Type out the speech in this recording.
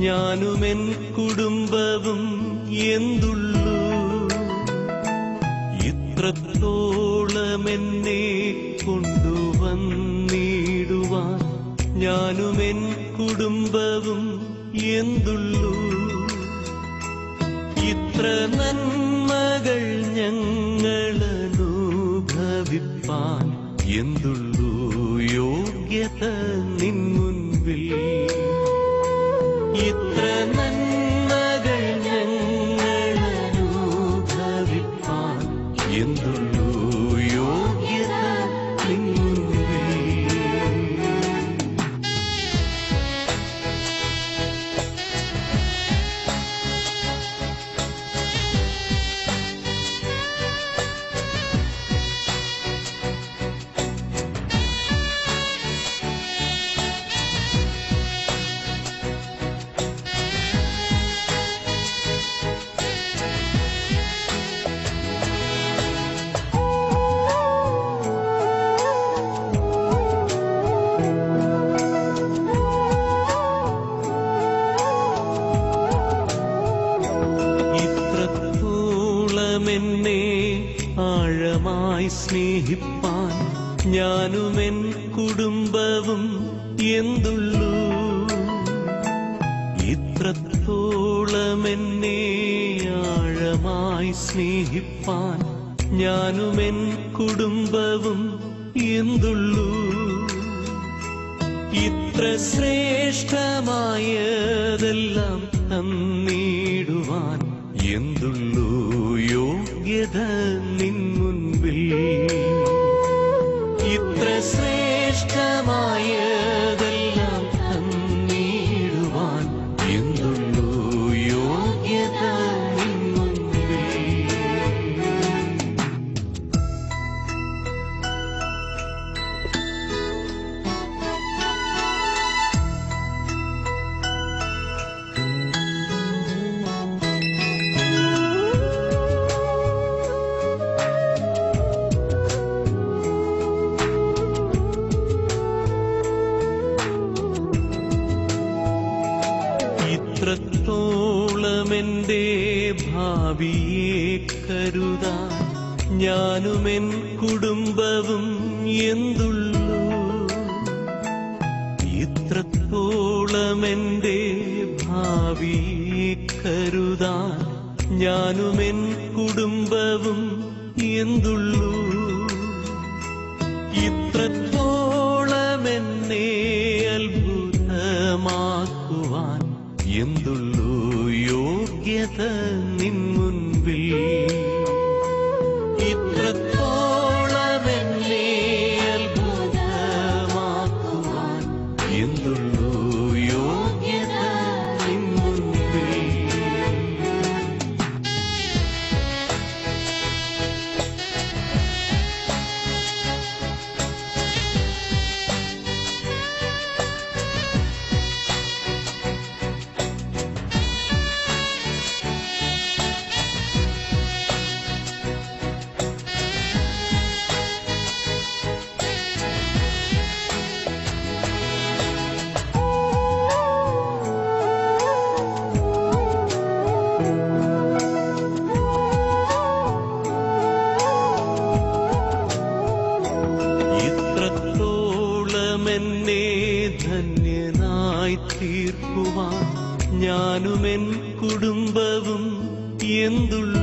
ഞാനുമെൻ കുടുംബവും എന്തുള്ളൂ ഇത്രത്തോളം എന്നെ കൊണ്ടുവന്നിടുവാൻ ഞാനുമെൻ കുടുംബവും എന്തുള്ളൂ ഇത്ര നന്മകൾ ഞങ്ങൾ അനുഭവിപ്പാൻ എന്തുള്ളൂ യോഗ്യത നിൻ മുൻപിൽ ഇത്ര നന്മകൾ ഞങ്ങൾ അനുഭവിപ്പാൻ എന്തുള്ളൂ യോഗ്യത നിൻ മുൻപിൽ ഇത്രത്തോളം എന്നെ ആഴമായി സ്നേഹിപ്പാൻ ഞാനുമെൻ കുടുംബവും എന്തുള്ളൂ ഇത്രത്തോളം എന്നെ ആഴമായി സ്നേഹിപ്പാൻ ഞാനുമെൻ കുടുംബവും എന്തുള്ളൂ ഇത്ര ശ്രേഷ്ഠമായതെല്ലാം തന്നിടുവാൻ എന്തുള്ളൂ യോഗ്യത നിൻ മുൻപിൽ ഇത്ര ശ്രേഷ്ഠമായതെല്ലാം തന്നിടുവാൻ എന്തുള്ളൂ യോഗ്യത നിൻ മുൻപിൽ ഇത്രത്തോളം എന്റെ ഭാവിയെ കരുതാൻ ഞാനുമെൻ കുടുംബവും എന്തുള്ളൂ ഇത്രത്തോളം എന്റെ ഭാവിയെ കരുതാൻ ഞാനുമെൻ കുടുംബവും എന്തുള്ളൂ ഇത്രത്തോളം എന്നെ അത്ഭുതമാക്കുവാൻ എന്തുള്ളൂ യോഗ്യത നിൻ മുൻപിൽ ഇത്രത്തോളം എന്നെ അത്ഭുതമാക്കുവാൻ എന്തുള്ളൂ യോഗ്യത നിൻ മുൻപിൽ ഇത്രത്തോളം എന്നെ ധന്യനായി തീർക്കുവാൻ ഞാനുമെൻ കുടുംബവും എന്തുള്ളൂ